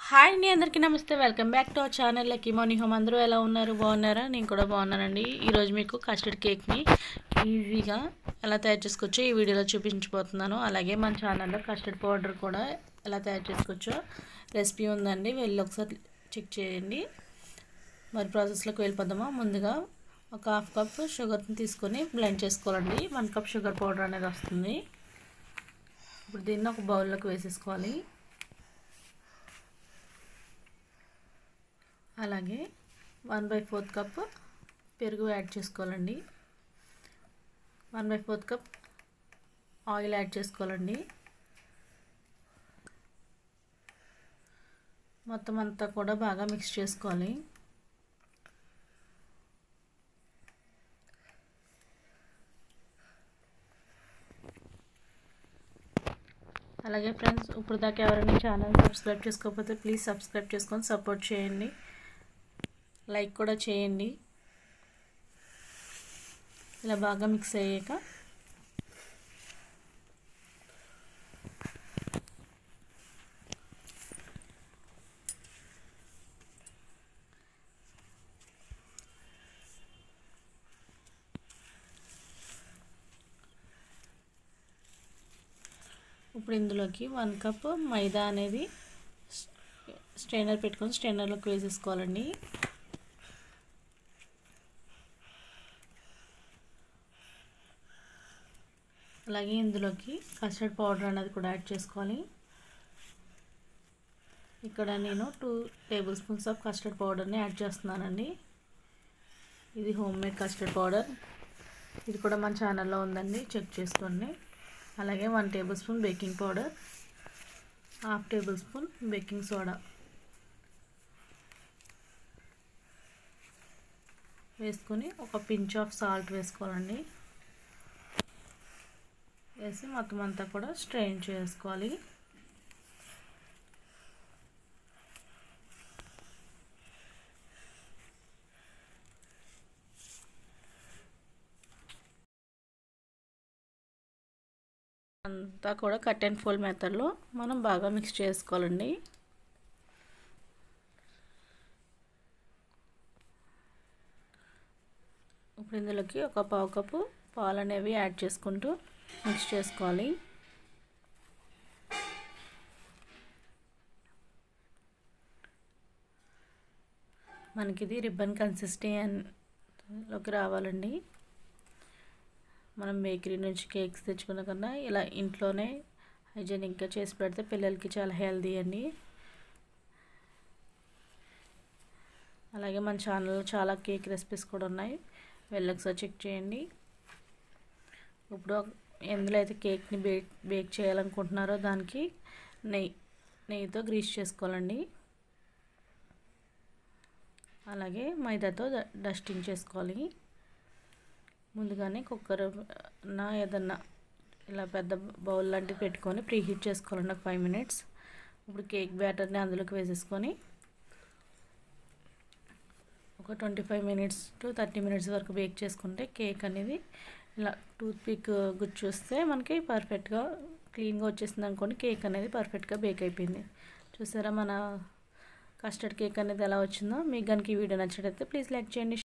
hi అండి అందరికీ నమస్తే welcome back to our channel lucky Moni home అందరూ ఎలా ఉన్నారు బాగున్నారా నేను కూడా బాగున్నానండి ఈరోజు మీకు కస్టర్డ్ కేక్ని ఈజీగా ఎలా తయారు చేసుకోవచ్చో ఈ వీడియోలో చూపించబోతున్నాను అలాగే మన ఛానల్లో కస్టర్డ్ పౌడర్ కూడా ఎలా తయారు చేసుకోవచ్చో రెసిపీ ఉందండి వెళ్ళి ఒకసారి చెక్ చేయండి మరి ప్రాసెస్లోకి వెళ్ళిపోదామా ముందుగా ఒక హాఫ్ కప్ షుగర్ని తీసుకొని బ్లెండ్ చేసుకోవాలండి వన్ కప్ షుగర్ పౌడర్ అనేది వస్తుంది ఇప్పుడు దీన్ని ఒక బౌల్లోకి వేసేసుకోవాలి అలాగే వన్ బై ఫోర్త్ కప్ పెరుగు యాడ్ చేసుకోవాలండి one by fourth cup oil add చేసుకోవాలండి మొత్తం అంతా కూడా బాగా మిక్స్ చేసుకోవాలి అలాగే ఫ్రెండ్స్ ఇప్పుడు దాకా ఎవరైనా ఛానల్ సబ్స్క్రైబ్ చేసుకోకపోతే ప్లీజ్ సబ్స్క్రైబ్ చేసుకొని సపోర్ట్ చేయండి లైక్ కూడా చేయండి ఇలా బాగా మిక్స్ అయ్యాక ఇప్పుడు ఇందులోకి వన్ కప్ మైదా అనేది స్ట్రైనర్ పెట్టుకొని స్ట్రైనర్లోకి వేసేసుకోవాలండి అలాగే ఇందులోకి కస్టర్డ్ పౌడర్ అనేది కూడా యాడ్ చేసుకోవాలి ఇక్కడ నేను two tablespoons of custard పౌడర్ని యాడ్ చేస్తున్నానండి ఇది హోమ్ మేడ్ కస్టర్డ్ పౌడర్ ఇది కూడా మన ఛానల్లో ఉందండి చెక్ చేసుకోండి అలాగే one tablespoon baking powder half tablespoon baking soda వేసుకొని ఒక పించ్ ఆఫ్ సాల్ట్ వేసుకోవాలండి వేసి మొత్తం అంతా కూడా స్ట్రెయిన్ చేసుకోవాలి అంతా కూడా కట్ అండ్ ఫోల్డ్ మెథడ్లో మనం బాగా మిక్స్ చేసుకోవాలండి ఇప్పుడు ఇందులోకి ఒక పావు కప్పు పాలు అనేవి యాడ్ చేసుకుంటూ మిక్స్ చేసుకోవాలి మనకి ఇది రిబ్బన్ కన్సిస్టెన్సీలోకి రావాలండి మనం బేకరీ నుంచి కేక్స్ తెచ్చుకున్న కన్నా ఇలా ఇంట్లోనే హైజీనిక్గా చేసి పెడితే పిల్లలకి చాలా హెల్దీ అండి అలాగే మన ఛానల్లో చాలా కేక్ రెసిపీస్ కూడా ఉన్నాయి వెళ్ళి ఒకసారి చెక్ చేయండి ఇప్పుడు ఎందులో అయితే కేక్ని బేక్ బేక్ చేయాలనుకుంటున్నారో దానికి నెయ్యి నెయ్యితో గ్రీస్ చేసుకోవాలండి అలాగే మైదాతో డస్టింగ్ చేసుకోవాలి ముందుగానే కుక్కర్ నా ఏదన్నా ఇలా పెద్ద బౌల్ లాంటివి పెట్టుకొని ప్రీ హీట్ చేసుకోవాలండి ఒక ఫైవ్ మినిట్స్ ఇప్పుడు కేక్ బ్యాటర్ని అందులోకి వేసేసుకొని ఒక twenty five minutes to thirty minutes వరకు బేక్ చేసుకుంటే కేక్ అనేది ఇలా టూత్ పిక్ గుచ్చొస్తే మనకి పర్ఫెక్ట్గా క్లీన్గా వచ్చేసింది అనుకోండి కేక్ అనేది పర్ఫెక్ట్గా బేక్ అయిపోయింది చూసారా మన కస్టర్డ్ కేక్ అనేది ఎలా వచ్చిందో మీకు కనుక ఈ వీడియో నచ్చినట్లయితే ప్లీజ్ లైక్ చేయండి